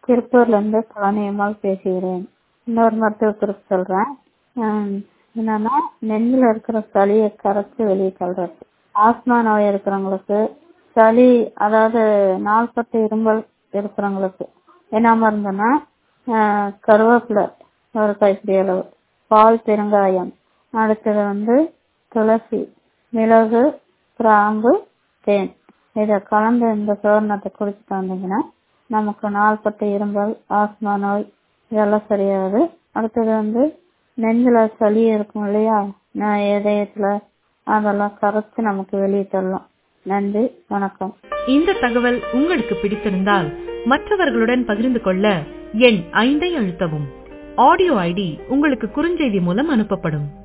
திருப்பூர்ல இருந்து பழனியம்மாள் பேசுகிறேன் இன்னொரு மருத்துவ குறிப்பு சொல்றேன் ஹம், என்னன்னா நெஞ்சில இருக்கிற சளியை கரைச்சு வெளியே தள்ளுறது ஆஸ்மா நோய் இருக்கிறவங்களுக்கு சளி அதாவது நாள்பட்ட இருமல் இருக்கிறவங்களுக்கு என்ன மருந்துன்னா ஆஹ், கருவேப்பிலை ஒரு கைப்பிடி அளவு பால் பெருங்காயம் அடுத்தது வந்து துளசி மிளகு கிராம்பு தேன் இதை கலந்து இந்த சோர்ணத்தை குடிச்சிட்டு வந்தீங்கன்னா நமக்கு நாள்பட்ட இருமல் ஆஸ்மா நோய் இதெல்லாம் சரியாகுது அடுத்தது வந்து நெஞ்சில சளி இருக்கும் இல்லையா ந- இதயத்துல அதெல்லாம் கரைச்சு நமக்கு வெளியே தள்ளும் நன்றி வணக்கம் இந்த தகவல் உங்களுக்கு பிடித்திருந்தால் மற்றவர்களுடன் பகிர்ந்து கொள்ள எண் ஐந்தை அழுத்தவும் ஆடியோ ஐடி உங்களுக்கு குறுஞ்செய்தி மூலம் அனுப்பப்படும்